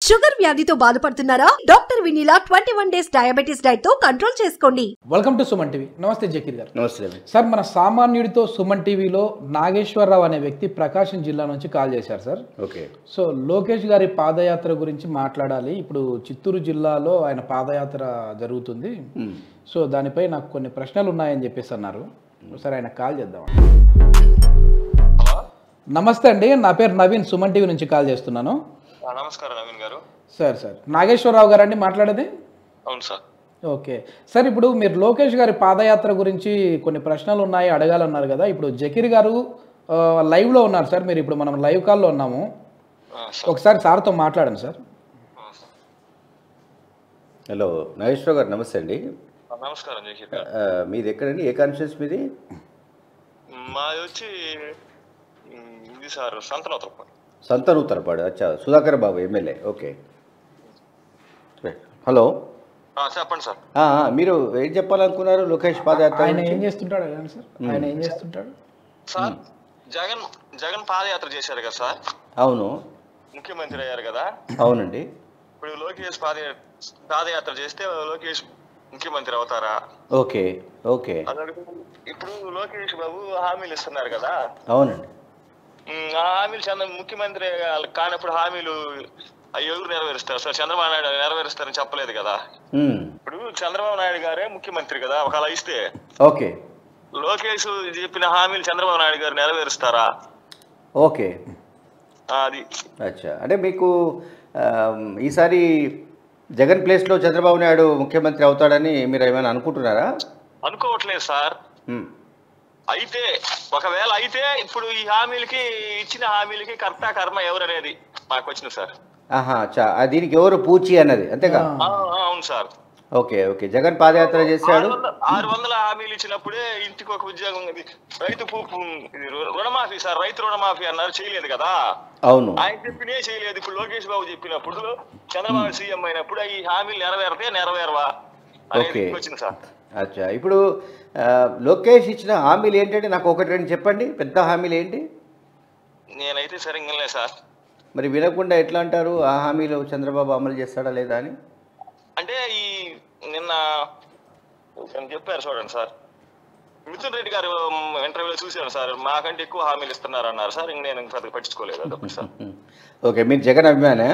Sugar వ్యాధితో బాధపడుతున్నారా doctor Vineela twenty one days diabetes diet తో కంట్రోల్ చేసుకోండి వెల్కమ్ టు సుమన్ టీవీ నమస్తే జకీర్ గారు నమస్తే రవి. సార్ మన సామాన్యుడితో సుమన్ టీవీలో నాగేశ్వరరావు అనే వ్యక్తి ప్రకాశం జిల్లా నుంచి కాల్ చేశారు సార్ ఓకే సో లోకేష్ గారి పాదయాత్ర గురించి మాట్లాడాలి ఇప్పుడు చిత్తూరు జిల్లాలో ఆయన పాదయాత్ర జరుగుతుంది మ్మ్. సో దానిపై నాకు కొన్ని ప్రశ్నలు ఉన్నాయని చెప్పేసి అన్నారు సరే ఆయన కాల్ చేద్దాం నమస్తే అండి నా పేరు నవీన్ సుమన్ టీవీ నుంచి కాల్ చేస్తున్నాను ఆ, నమస్కారం నవీన్ గారు సార్ సార్ నాగేశ్వరరావు గారండి మాట్లాడేది అవును సార్ ఓకే సార్ ఇప్పుడు మీరు లోకేష్ గారి పాదయాత్ర గురించి కొన్ని ప్రశ్నలు ఉన్నాయి అడగాలన్నారు కదా ఇప్పుడు జకీర్ గారు ఆ, లైవ్లో ఉన్నారు సార్ మీరు ఇప్పుడు మనం లైవ్ కాల్లో ఉన్నాము ఆ, సార్ ఒకసారి సార్తో మాట్లాడండి సార్ ఆ, సార్. హలో నాగేశ్వరరావు గారు నమస్తే అండి ఆ, నమస్కారం జకీర్ గారు ఆ, మీది ఎక్కడండి ఏ కాన్ఫరెన్స్ మీది మాది వచ్చి ఉమ్, ఇది సార్ సంతనోత్తరపు సంతన్ ఉత్తరపాడు అచ్చా Sudhakar Babu MLA okay hello చెప్పండి సార్ ఆ, ఆ, మీరు ఏం చెప్పాలనుకున్నారు లోకేష్ పాదయాత్ర ఆయన గురించి? ఏం చేస్తుంటాడు అడగండి సార్ ఆయన ఏం చేస్తుంటాడు సార్ జగన్ జగన్ పాదయాత్ర చేశారు కదా సార్ అవును ముఖ్యమంత్రి అయ్యారు కదా అవునండి ఇప్పుడు లోకేష్ పాద పాదయాత్ర చేస్తే లోకేష్ ముఖ్యమంత్రి అవుతారా ఓకే ఓకే అదొకటి. ఇప్పుడు లోకేష్ బాబు హామీలు ఇస్తున్నారు కదా అవునండి ఉమ్, ఆ హామీలు చంద్ర ముఖ్యమంత్రి కానప్పుడు హామీలు అవి ఎవరు నెరవేరుస్తారు సార్ చంద్రబాబు నాయుడు నెరవేరుస్తారని చెప్పలేదు కదా మ్మ్. ఇప్పుడు చంద్రబాబు నాయుడు గారే ముఖ్యమంత్రి కదా ఒకవేళ ఇస్తే ఓకే లోకేష్ చెప్పిన హామీలు చంద్రబాబు నాయుడు గారు నెరవేరుస్తారా ఓకే ఆ, అది అచ్చా అంటే మీకు ఆమ్, ఈసారి జగన్ ప్లేస్లో చంద్రబాబు నాయుడు ముఖ్యమంత్రి అవుతాడని మీరు ఏమైనా అనుకుంటున్నారా అనుకోవట్లేదు సార్ మ్మ్. అయితే ఒకవేళ అయితే ఇప్పుడు ఈ హామీలకి ఇచ్చిన హామీలకి కర్త కర్మ ఎవరు అనేది మాకు వచ్చింది సార్ ఆహా అచ్చా ఆ దీనికి ఎవరు పూచి అన్నది అంతేగా ఆ, ఆ, అవును sir okay okay Jagan padayatra చేశాడు ఆరు వందల- ఆరు వందల హామీలు ఇచ్చినప్పుడే ఇంటికి ఒక ఉద్యోగం ఇది రైతు పూ- ఇది రు- రుణమాఫీ సార్ రైతు రుణమాఫీ అన్నారు చేయలేదు కదా అవును ఆయన చెప్పినే చేయలేదు ఇప్పుడు లోకేష్ బాబు చెప్పినప్పుడు చంద్రబాబు సీఎం అయినప్పుడు ఈ హామీలు నెరవేరితే నెరవేరవా అనేది ఓకే. వచ్చింది సార్ అచ్చా ఇప్పుడు ఆ, లోకేష్ ఇచ్చిన హామీలు ఏంటంటే నాకు ఒకటి రెండు చెప్పండి పెద్ద హామీలు ఏంటి నేనైతే సరిగ్గా సార్ మరి వినకుండా ఎట్లా అంటారు ఆ హామీలు చంద్రబాబు అమలు చేస్తాడా లేదా అని అంటే ఈ నిన్న ఒకరు చెప్పారు చూడండి సార్ మిథున్ రెడ్డి గారు ఇంటర్వ్యూలో చూశాను సార్ మాకంటే ఎక్కువ హామీలు ఇస్తున్నారు అన్నారు సార్ ఇంక నేను పెద్దగా పట్టించుకోలేదు అదొకటి సార్ మ్మ్. ఓకే మీరు జగన్ అభిమానే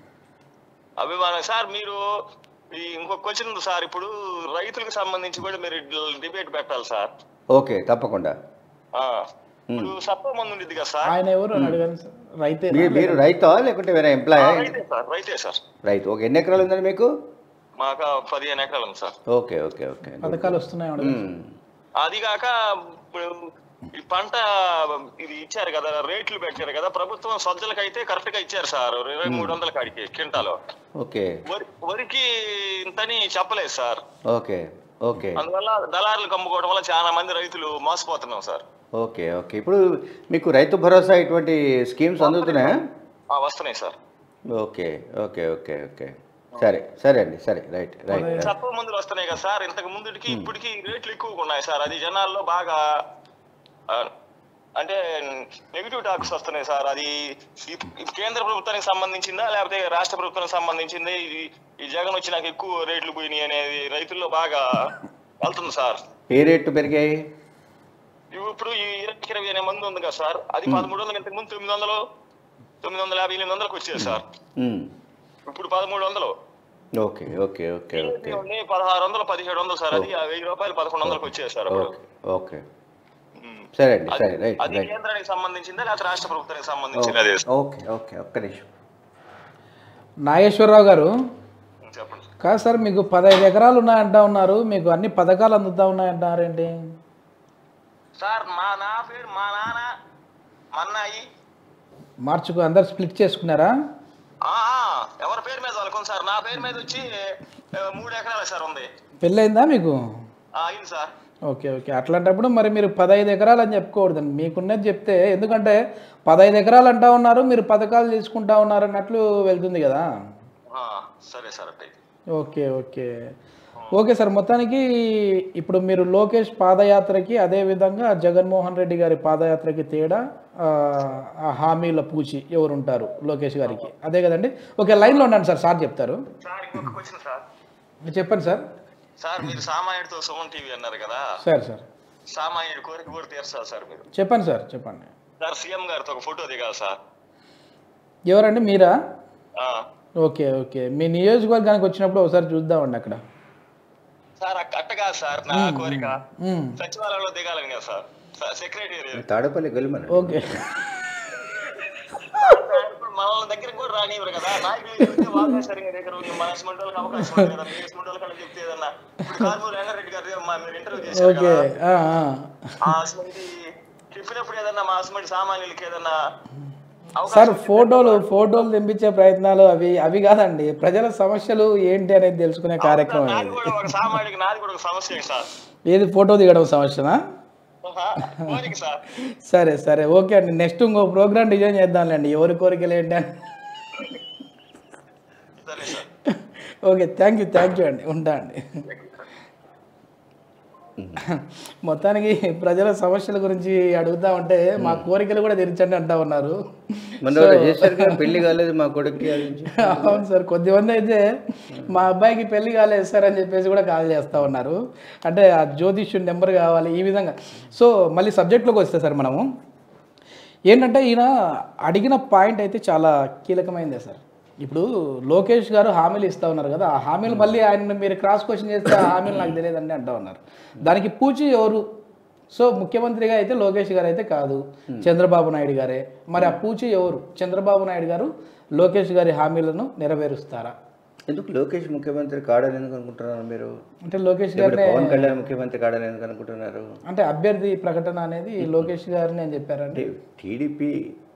అభిమానం సార్ మీరు ఈ ఇంకొక క్వశ్చన్ ఉంది సార్ ఇప్పుడు రైతులకు సంబంధించి కూడా మీరు డిబేట్ పెట్టాలి సార్ ఓకే తప్పకుండా ఆ, ఇప్పుడు సత్వ మంది ఉంది కదా సార్ ఆయన ఎవరు అని అడగండి సార్ రైతే మీరు మీరు రైతా లేకుంటే వేరే ఆ, ఎంప్లాయ్ రైతే సార్ రైతే సార్ రైతు ఓకే ఎన్ని ఎకరాలు ఉందండి మీకు మాకు పదిహేను ఎకరాలు ఉంది సార్ ఓకే ఓకే ఓకే పథకాలు వస్తున్నాయి అడగండి మ్మ్. అది కాక ఇప్పుడు ఈ పంట ఇది ఇచ్చారు కదా రేట్లు పెట్టారు కదా ప్రభుత్వం సజ్జలకైతే కరెక్ట్ గా ఇచ్చారు సార్ ఇరవై మూడు వందల కాడికి క్వింటాలు ఓకే వరి వరికి ఇంతని చెప్పలేదు సార్ ఓకే ఓకే అందువల్ల దళారులు అమ్ముకోవడం వల్ల చాలా మంది రైతులు మోసపోతున్నాం సార్ ఓకే ఓకే ఇప్పుడు మీకు రైతు భరోసా ఇటువంటి స్కీమ్స్ అందుతున్నాయా ఆ, వస్తున్నాయి sir okay okay okay okay సరే సరే అండి సరే రైట్ రైట్ తక్కువ మందులు వస్తున్నాయి కదా సార్ ఇంతకు ముందుకి ఇప్పటికి రేట్లు ఎక్కువగా ఉన్నాయి సార్ అది జనాల్లో బాగా ఆ, అంటే నెగిటివ్ టాక్స్ వస్తున్నాయి సార్ అది ఈ- ఈ కేంద్ర ప్రభుత్వానికి సంబంధించిందా లేకపోతే రాష్ట్ర ప్రభుత్వానికి సంబంధించింది ఇది ఈ జగన్ వచ్చి నాకు ఎక్కువ రేట్లు పోయినాయి అనేది రైతుల్లో బాగా వెళ్తుంది సార్ ఏ రేట్లు పెరిగాయి ఇవి ఇప్పుడు ఈ ఇరవై ఇరవై అనే మంది ఉంది కదా సార్ అది పదమూడు వందలు ఇంతకు ముందు తొమ్మిది వందలు తొమ్మిది వందల యాభై ఎనిమిది వందలకు వచ్చేది సార్ మ్మ్. ఇప్పుడు పదమూడు వందలు ఓకే ఓకే ఓకే ఓకే ఉంది పదహారు వందలు పదిహేడు వందలు సార్ అది ఆ వెయ్యి రూపాయలు పదకొండు వందలకు వచ్చేది సార్ అప్పుడు ఓకే ఓకే ఉమ్. సరే అండి అది- సరే రైట్ అది రైట్ కేంద్రానికి సంబంధించిందా లేకపోతే రాష్ట్ర ప్రభుత్వానికి సంబంధించింది ఓకే ఓకే ఒక్క నిమిషం నాగేశ్వరరావు గారు చెప్పండి కాదు సార్ మీకు పదహైదు ఎకరాలు ఉన్నాయంటా ఉన్నారు మీకు అన్ని పథకాలు అందుతా ఉన్నాయంటారేంటి సార్ మా నా పేరు మా నాన్న మా అన్నాయి మార్చుకు అందరు స్ప్లిట్ చేసుకున్నారా ఆ, ఆ, ఎవరి పేరు మీద వాళ్ళకు సార్ నా పేరు మీద వచ్చి ఆ, మూడు ఎకరాలు సార్ ఉంది పెళ్ళయిందా మీకు ఆ, అయింది సార్ ఓకే ఓకే అట్లాంటప్పుడు మరి మీరు పదహైదు ఎకరాలు అని చెప్పుకోకూడదండి మీకున్నది చెప్తే ఎందుకంటే పదహైదు ఎకరాలు అంటా ఉన్నారు మీరు పథకాలు తీసుకుంటా ఉన్నారు అన్నట్లు వెళ్తుంది కదా ఆ, సరే సార్ అంటే ఓకే ఓకే ఓకే సార్ మొత్తానికి ఇప్పుడు మీరు లోకేష్ పాదయాత్రకి అదే విధంగా జగన్మోహన్ రెడ్డి గారి పాదయాత్రకి తేడా ఆ, ఆ హామీల పూచి ఎవరు ఉంటారు లోకేష్ గారికి అదే కదండి ఓకే లైన్లో ఉండండి సార్ సార్ చెప్తారు సార్ ఇంకొక క్వశ్చన్ సార్ చెప్పండి సార్ సార్ మీరు సామాన్యుడితో సుమన్ టీవీ అన్నారు కదా సార్ సార్ సామాన్యుడి కోరిక కూడా తీర్చాలి సార్ మీరు చెప్పండి సార్ చెప్పండి సార్ సీఎం గారితో ఒక ఫోటో దిగాలి సార్ ఎవరండి మీరా ఆ. ఓకే ఓకే మీ నియోజకవర్గానికి వచ్చినప్పుడు ఒకసారి చూద్దామండి అక్కడ సార్ అక్క- అట్ట కాదు సార్ నా కోరిక మ్మ్. సచివాలయంలో దిగాలని కదా సార్ సెక్రటరీ తాడపల్లికి వెళ్ళమని ఓకే ఇప్పుడు మనల్ని దగ్గరికి కూడా రానివ్వరు కదా నాయకులు చెప్తే వాళ్ళే సరిగా దగ్గర ఉంది మన సిమెంట్ వాళ్ళకి అవకాశం ఉంది కదా మీ సిమెంట్ వాళ్ళకి చెప్తే ఏదన్నా ఇప్పుడు కారుమూరి రంగారెడ్డి గారు మా మీరు ఇంటర్వ్యూ చేశారు ఓకే కదా ఆ, ఆ. ఆ సిమెంట్ చెప్పినప్పుడు ఏదన్నా మా సిమెంట్ సామాన్యులకి ఏదన్నా సార్ అవకాశం ఫోటోలు ఫోటోలు తెంపించే ప్రయత్నాలు అవి అవి కాదండి ప్రజల సమస్యలు ఏంటి అనేది తెలుసుకునే కార్యక్రమం నాది ఇది కూడా ఒక సామాన్యుడికి నాది కూడా ఒక సమస్య సార్ ఏది ఫోటో దిగడం సమస్యనా ఆహా, కోరిక సార్ సరే సరే ఓకే అండి నెక్స్ట్ ఇంకో ప్రోగ్రామ్ డిజైన్ చేద్దాంలేండి ఎవరి కోరికలు ఏంటి అని సరే sir okay thank you thank you అండి ఉంటా అండి మొత్తానికి ప్రజల సమస్యల గురించి అడుగుతా ఉంటే మా కోరికలు కూడా తీర్చండి అంటా ఉన్నారు మన వాళ్ళు చేశారు కానీ పెళ్లి కాలేదు మా కొడుక్కి అది ఇది. అవును సార్ కొద్దిమంది అయితే మా అబ్బాయికి పెళ్లి కాలేదు సార్ అని చెప్పేసి కూడా కాల్ చేస్తూ ఉన్నారు అంటే ఆ జ్యోతిష్యుని నెంబర్ కావాలి ఈ విధంగా సో మళ్ళీ సబ్జెక్ట్లోకి వస్తే సార్ మనము ఏంటంటే ఈయన అడిగిన పాయింట్ అయితే చాలా కీలకమైందే సార్ ఇప్పుడు లోకేష్ గారు హామీలు ఇస్తా ఉన్నారు కదా ఆ హామీలు మళ్ళీ ఆయన మీరు క్రాస్ క్వశ్చన్ చేస్తే ఆ హామీలు నాకు తెలియదండి అంటా ఉన్నారు దానికి పూచి ఎవరు సో ముఖ్యమంత్రిగా అయితే లోకేష్ గారు అయితే కాదు చంద్రబాబు నాయుడు గారే మరి ఆ పూచి ఎవరు చంద్రబాబు నాయుడు గారు లోకేష్ గారి హామీలను నెరవేరుస్తారా ఎందుకు లోకేష్ ముఖ్యమంత్రి కాడని ఎందుకు అనుకుంటున్నారు మీరు అంటే లోకేష్ లేకపోతే గారినే పవన్ కళ్యాణ్ ముఖ్యమంత్రి కాడని ఎందుకు అనుకుంటున్నారు అంటే అభ్యర్థి ప్రకటన అనేది లోకేష్ గారిని అని చెప్పారండి అంటే టీడీపీ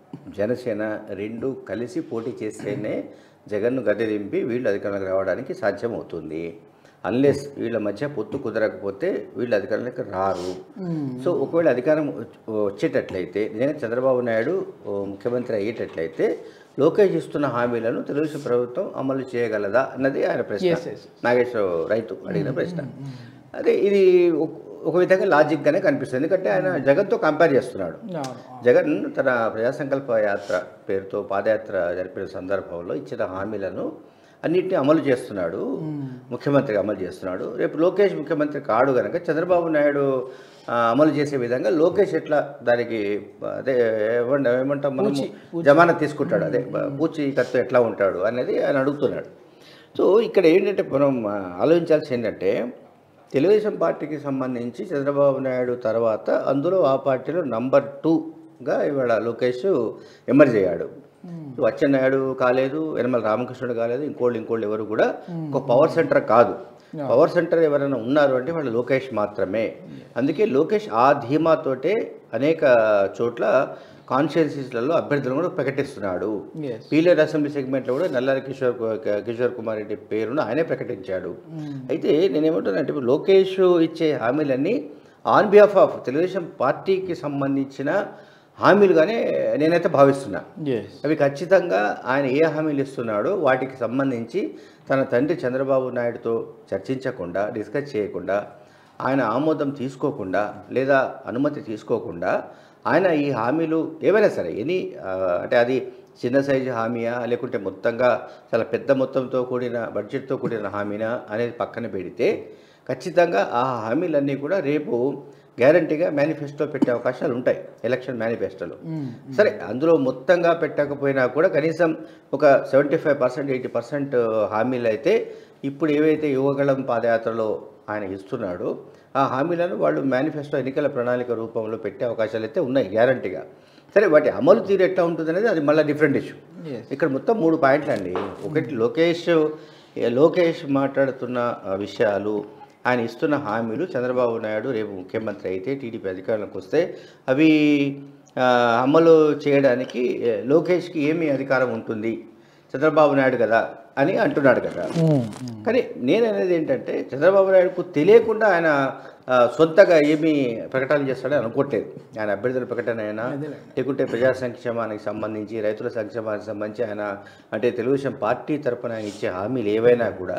జనసేన రెండు కలిసి పోటీ చేస్తేనే జగన్ను గద్దె దింపి వీళ్ళు అధికారంలోకి రావడానికి సాధ్యం అవుతుంది అన్లెస్ వీళ్ళ మధ్య పొత్తు కుదరకపోతే వీళ్ళు అధికారంలోకి రారు సో ఒకవేళ అధికారం వచ్చ- వచ్చేటట్లయితే నిజంగా చంద్రబాబు నాయుడు ఓ, ముఖ్యమంత్రి అయ్యేటట్లయితే లోకేష్ ఇస్తున్న హామీలను తెలుగుదేశం ప్రభుత్వం అమలు చేయగలదా అన్నది ఆయన ప్రశ్న Yes, yes. నాగేశ్వర రైతు అడిగిన ప్రశ్న అదే ఇది ఒక- ఒక విధంగా లాజిక్గానే కనిపిస్తుంది ఎందుకంటే ఆయన జగన్తో కంపేర్ చేస్తున్నాడు అవును జగన్ తన ప్రజా సంకల్ప యాత్ర పేరుతో పాదయాత్ర జరిపిన సందర్భంలో ఇచ్చిన హామీలను అన్నింటినీ అమలు చేస్తున్నాడు ముఖ్యమంత్రిగా అమలు చేస్తున్నాడు రేపు లోకేష్ ముఖ్యమంత్రి కాడు కనుక చంద్రబాబు నాయుడు ఆ, అమలు చేసే విధంగా లోకేష్ ఎట్లా దానికి అదే ఏమంట ఏమంటాం మనం జమానత్ తీసుకుంటాడు అదే పూచీకత్తు ఎట్లా ఉంటాడు అనేది ఆయన అడుగుతున్నాడు సో ఇక్కడ ఏంటంటే మనం ఆ, ఆలోచించాల్సి ఏంటంటే తెలుగుదేశం పార్టీకి సంబంధించి చంద్రబాబు నాయుడు తర్వాత అందులో ఆ పార్టీలో నంబర్ టూగా ఇవాళ లోకేష్ ఎమర్జ్ అయ్యాడు అచ్చెన్నాయుడు కాలేదు యనమల రామకృష్ణుడు కాలేదు ఇంకోళ్ళు ఇంకోళ్ళు ఎవరు కూడా ఒక పవర్ సెంటర్ కాదు పవర్ సెంటర్ ఎవరైనా ఉన్నారు అంటే వాళ్ళు లోకేష్ మాత్రమే అందుకే లోకేష్ ఆ ధీమాతోటే అనేక చోట్ల కాన్స్టిట్యున్సీస్లలో అభ్యర్థులను కూడా ప్రకటిస్తున్నాడు Yes. పీలేరు అసెంబ్లీ సెగ్మెంట్లో కూడా నల్లారి కిషోర్ కు- కిషోర్ కుమార్ రెడ్డి పేరును ఆయనే ప్రకటించాడు అయితే నేనేమంటున్నానంటే ఇప్పుడు లోకేష్ ఇచ్చే హామీలన్నీ ఆన్ బిహాఫ్ ఆఫ్ తెలుగుదేశం పార్టీకి సంబంధించిన హామీలుగానే నేనైతే భావిస్తున్నా ఎస్ అవి ఖచ్చితంగా ఆయన ఏ హామీలు ఇస్తున్నాడో వాటికి సంబంధించి తన తండ్రి చంద్రబాబు నాయుడుతో చర్చించకుండా డిస్కస్ చేయకుండా ఆయన ఆమోదం తీసుకోకుండా లేదా అనుమతి తీసుకోకుండా ఆయన ఈ హామీలు ఏవైనా సరే ఎనీ ఆ, అంటే అది చిన్న సైజు హామీయా లేకుంటే మొత్తంగా చాలా పెద్ద మొత్తంతో కూడిన బడ్జెట్తో కూడిన హామీనా అనేది పక్కన పెడితే ఖచ్చితంగా ఆ హామీలన్నీ కూడా రేపు గ్యారంటీగా మేనిఫెస్టో పెట్టే అవకాశాలు ఉంటాయి ఎలక్షన్ మేనిఫెస్టోలో సరే అందులో మొత్తంగా పెట్టకపోయినా కూడా కనీసం ఒక seventy five percent eighty percent హామీలు అయితే ఇప్పుడు ఏవైతే యువగళం పాదయాత్రలో ఆయన ఇస్తున్నాడో ఆ హామీలను వాళ్ళు మేనిఫెస్టో ఎన్నికల ప్రణాళిక రూపంలో పెట్టే అవకాశాలు అయితే ఉన్నాయి గ్యారంటీగా సరే వాటి అమలు తీరు ఎట్లా ఉంటుంది అనేది అది మళ్ళీ డిఫరెంట్ ఇష్యూ Yes. ఇక్కడ మొత్తం మూడు పాయింట్లు అండి ఒకటి లోకేష్ ఏ, లోకేష్ మాట్లాడుతున్న ఆ, విషయాలు ఆయన ఇస్తున్న హామీలు చంద్రబాబు నాయుడు రేపు ముఖ్యమంత్రి అయితే టీడీపీ అధికారంలోకి వస్తే అవి ఆ, అమలు చేయడానికి ఏ, లోకేష్కి ఏమి అధికారం ఉంటుంది చంద్రబాబు నాయుడు కదా అని అంటున్నాడు కదా కానీ నేను అనేది ఏంటంటే చంద్రబాబు నాయుడుకు తెలియకుండా ఆయన ఆ, సొంతగా ఏమీ ప్రకటన చేస్తాడని అనుకోవట్లేదు ఆయన అభ్యర్థుల ప్రకటన అయినా లేకుంటే ప్రజా సంక్షేమానికి సంబంధించి రైతుల సంక్షేమానికి సంబంధించి ఆయన అంటే తెలుగుదేశం పార్టీ తరపున ఆయన ఇచ్చే హామీలు ఏవైనా కూడా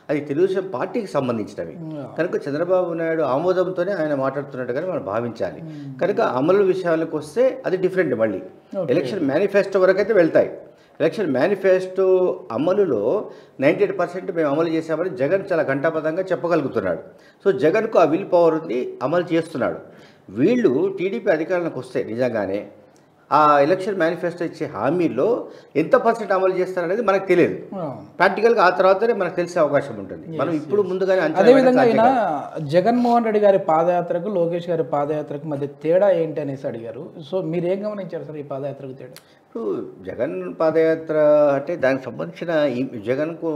అది తెలుగుదేశం పార్టీకి సంబంధించినవి కనుక చంద్రబాబు నాయుడు ఆమోదంతోనే ఆయన మాట్లాడుతున్నట్టుగానే మనం భావించాలి కనుక అమలు విషయాలకు వస్తే అది డిఫరెంట్ మళ్ళీ ఎలక్షన్ మేనిఫెస్టో వరకు అయితే వెళ్తాయి ఎలక్షన్ మేనిఫెస్టో అమలులో నైంటీ ఎయిట్ పర్సెంట్ మేము అమలు చేశామని జగన్ చాలా ఘంటాపథంగా చెప్పగలుగుతున్నాడు సో జగన్కు ఆ విల్ పవర్ ఉంది అమలు చేస్తున్నాడు వీళ్ళు టీడీపీ అధికారంలోకి వస్తే నిజంగానే ఆ ఎలక్షన్ మేనిఫెస్టో ఇచ్చే హామీలో ఎంత పర్సెంట్ అమలు చేస్తారనేది మనకు తెలియదు ప్రాక్టికల్గా ఆ తర్వాతనే మనకు తెలిసే అవకాశం ఉంటుంది మనం ఇప్పుడు ముందుగానే అంచనా అదేవిధంగా వేయడం ఆయన సాధ్యం కాదు. జగన్మోహన్ రెడ్డి గారి పాదయాత్రకు లోకేష్ గారి పాదయాత్రకు మధ్య తేడా ఏంటి అనేసి అడిగారు సో మీరు ఏం గమనించారు సార్ ఈ పాదయాత్రకు తేడా ఇప్పుడు జగన్ పాదయాత్ర అంటే దానికి సంబంధించిన ఈ జగన్కు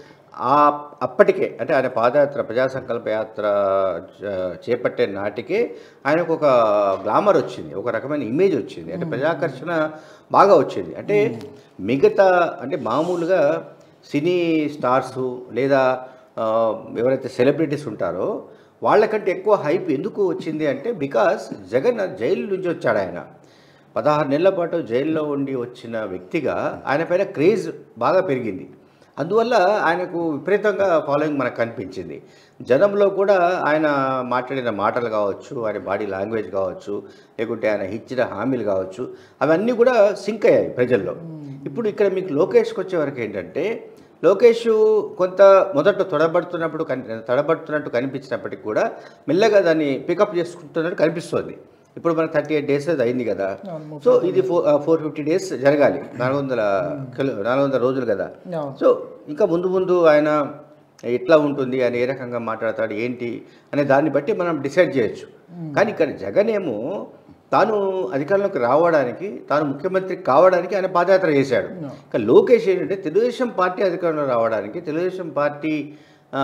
ఆ అప్పటికే అంటే ఆయన పాదయాత్ర ప్రజా సంకల్ప యాత్ర చ- చేపట్టే నాటికే ఆయనకు ఒక గ్లామర్ వచ్చింది ఒక రకమైన ఇమేజ్ వచ్చింది అంటే ప్రజాకర్షణ బాగా వచ్చింది అంటే మిగతా అంటే మామూలుగా సినీ స్టార్సు లేదా ఆ, ఎవరైతే సెలబ్రిటీస్ ఉంటారో వాళ్ళకంటే ఎక్కువ హైప్ ఎందుకు వచ్చింది అంటే బికాస్ జగన్ జైలు నుంచి వచ్చాడు ఆయన పదహారు నెలల పాటు జైల్లో ఉండి వచ్చిన వ్యక్తిగా ఆయన పైన క్రేజ్ బాగా పెరిగింది అందువల్ల ఆయనకు విపరీతంగా ఫాలోయింగ్ మనకు కనిపించింది జనంలో కూడా ఆయన మాట్లాడిన మాటలు కావచ్చు ఆయన బాడీ లాంగ్వేజ్ కావచ్చు లేకుంటే ఆయన ఇచ్చిన హామీలు కావచ్చు అవన్నీ కూడా సింక్ అయ్యాయి ప్రజల్లో ఇప్పుడు ఇక్కడ మీకు లోకేష్కి వచ్చే వరకు ఏంటంటే లోకేష్ కొంత మొదట తొడబడుతున్నప్పుడు కని తడబడుతున్నట్టు కనిపించినప్పటికీ కూడా మెల్లగా దాన్ని పికప్ చేసుకుంటున్నట్టు కనిపిస్తోంది ఇప్పుడు మనకు థర్టీ ఎయిట్ డేస్ అది అయింది కదా సో ఇది ఫోర్ ఫోర్ ఫిఫ్టీ డేస్ జరగాలి నాలుగు వందల కిలో నాలుగు వందల రోజులు కదా అవును. సో ఇంకా ముందు ముందు ఆయన ఎట్లా ఉంటుంది ఆయన ఏ రకంగా మాట్లాడతాడు ఏంటి అనే దాన్ని బట్టి మనం డిసైడ్ చేయొచ్చు కానీ ఇక్కడ జగన్ ఏమో తాను అధికారంలోకి రావడానికి తాను ముఖ్యమంత్రి కావడానికి ఆయన పాదయాత్ర చేశాడు కానీ లోకేష్ ఏంటంటే తెలుగుదేశం పార్టీ అధికారంలో రావడానికి తెలుగుదేశం పార్టీ ఆ,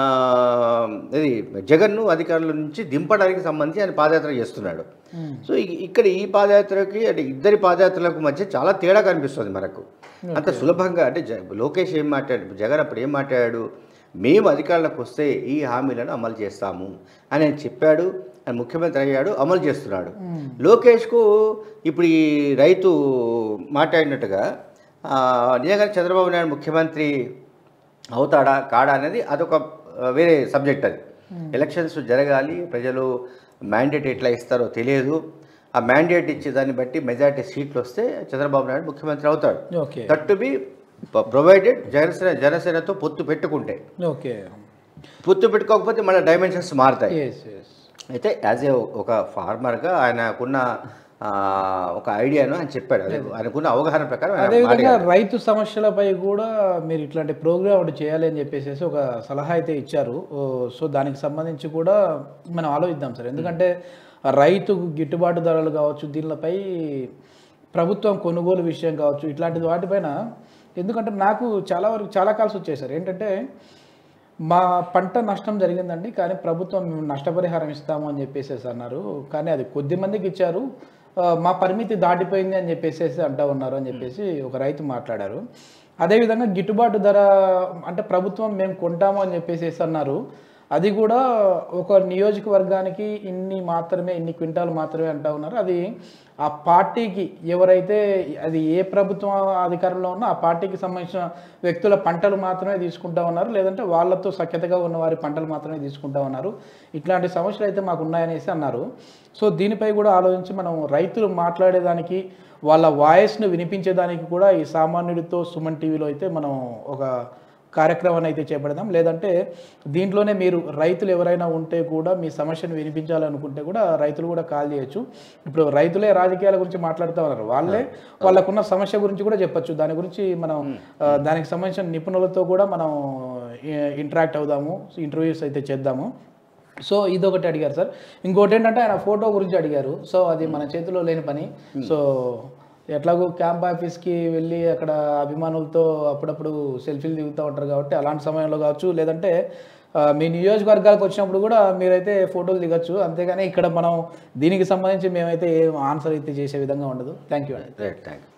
ఇది జగన్ను అధికారంలో నుంచి దింపడానికి సంబంధించి ఆయన పాదయాత్ర చేస్తున్నాడు సో ఇ- ఇక్కడ ఈ పాదయాత్రకి అంటే ఇద్దరి పాదయాత్రలకు మధ్య చాలా తేడా కనిపిస్తుంది మనకు అంత సులభంగా అంటే జ- లోకేష్ ఏం మాట్లాడు జగన్ అప్పుడు ఏం మాట్లాడాడు మేము అధికారంలోకి వస్తే ఈ హామీలను అమలు చేస్తాము అని ఆయన చెప్పాడు ఆయన ముఖ్యమంత్రి అయ్యాడు అమలు చేస్తున్నాడు లోకేష్కు ఇప్పుడు ఈ రైతు మాట్లాడినట్టుగా ఆ, నిజంగానే చంద్రబాబు నాయుడు ముఖ్యమంత్రి అవుతాడా కాడా అనేది అదొక ఆ, వేరే సబ్జెక్ట్ అది ఎలక్షన్స్ జరగాలి ప్రజలు మ్యాండేట్ ఎట్లా ఇస్తారో తెలియదు ఆ మ్యాండేట్ ఇచ్చే దాన్ని బట్టి మెజారిటీ సీట్లు వస్తే చంద్రబాబు నాయుడు ముఖ్యమంత్రి అవుతాడు okay that to be provided Janasena జనసేనతో పొత్తు పెట్టుకుంటే ఓకే పొత్తు పెట్టుకోకపోతే మళ్ళీ డైమెన్షన్స్ మారుతాయి ఎస్ ఎస్ అయితే యాజ్ ఏ ఒక ఫార్మర్గా ఆయనకున్న ఆ, ఒక ఐడియాను ఆయన చెప్పాడు అదే ఆయనకున్న అవగాహన ప్రకారం ఆయన అదేవిధంగా మాట్లాడాడు. రైతు సమస్యలపై కూడా మీరు ఇట్లాంటి ప్రోగ్రామ్ ఒకటి చేయాలి అని చెప్పేసి ఒక సలహా అయితే ఇచ్చారు ఓ, సో దానికి సంబంధించి కూడా మనం ఆలోచిద్దాం సార్ ఎందుకంటే రైతు గిట్టుబాటు ధరలు కావచ్చు దీనిపై ప్రభుత్వం కొనుగోలు విషయం కావచ్చు ఇట్లాంటి వాటిపైన ఎందుకంటే నాకు చాలా వరకు చాలా కాల్స్ వచ్చాయి సార్ ఏంటంటే మా పంట నష్టం జరిగిందండి కానీ ప్రభుత్వం మేము నష్టపరిహారం ఇస్తాము అని చెప్పేసి అన్నారు కానీ అది కొద్ది మందికి ఇచ్చారు ఆ, మా పరిమితి దాటిపోయింది అని చెప్పేసి అంటా ఉన్నారు అని చెప్పేసి ఒక రైతు మాట్లాడారు అదేవిధంగా గిట్టుబాటు ధర అంటే ప్రభుత్వం మేము కొంటాము అని చెప్పేసి అన్నారు అది కూడా ఒక నియోజకవర్గానికి ఇన్ని మాత్రమే ఇన్ని క్వింటాలు మాత్రమే అంటా ఉన్నారు అది ఆ పార్టీకి ఎవరైతే అది ఏ ప్రభుత్వం అధికారంలో ఉన్నా ఆ పార్టీకి సంబంధించిన వ్యక్తుల పంటలు మాత్రమే తీసుకుంటా ఉన్నారు లేదంటే వాళ్ళతో సఖ్యతగా ఉన్న వారి పంటలు మాత్రమే తీసుకుంటా ఉన్నారు ఇట్లాంటి సమస్యలు అయితే మాకు ఉన్నాయనేసి అన్నారు సో దీనిపై కూడా ఆలోచించి మనం రైతులు మాట్లాడేదానికి వాళ్ళ వాయిస్ను వినిపించేదానికి కూడా ఈ సామాన్యుడితో సుమన్ టీవీలో అయితే మనం ఒక కార్యక్రమాన్ని అయితే చేపడదాం లేదంటే దీంట్లోనే మీరు రైతులు ఎవరైనా ఉంటే కూడా మీ సమస్యను వినిపించాలనుకుంటే కూడా రైతులు కూడా కాల్ చేయొచ్చు ఇప్పుడు రైతులే రాజకీయాల గురించి మాట్లాడుతూ ఉన్నారు వాళ్ళే వాళ్ళకున్న సమస్య గురించి కూడా చెప్పొచ్చు దాని గురించి మనం ఆ, దానికి సంబంధించిన నిపుణులతో కూడా మనం ఇంటరాక్ట్ అవుదాము ఇంటర్వ్యూస్ అయితే చేద్దాము సో ఇదొకటి అడిగారు సార్ ఇంకోటి ఏంటంటే ఆయన ఫోటో గురించి అడిగారు సో అది మన చేతిలో లేని పని సో ఎట్లాగో క్యాంప్ ఆఫీస్కి వెళ్ళి అక్కడ అభిమానులతో అప్పుడప్పుడు సెల్ఫీలు దిగుతూ ఉంటారు కాబట్టి అలాంటి సమయంలో కావచ్చు లేదంటే ఆ, మీ నియోజకవర్గాలకు వచ్చినప్పుడు కూడా మీరైతే ఫోటోలు దిగచ్చు అంతేగాని ఇక్కడ మనం దీనికి సంబంధించి మేమైతే ఏం ఆన్సర్ అయితే చేసే విధంగా ఉండదు థ్యాంక్ యూ అండి రైట్ థ్యాంక్ యూ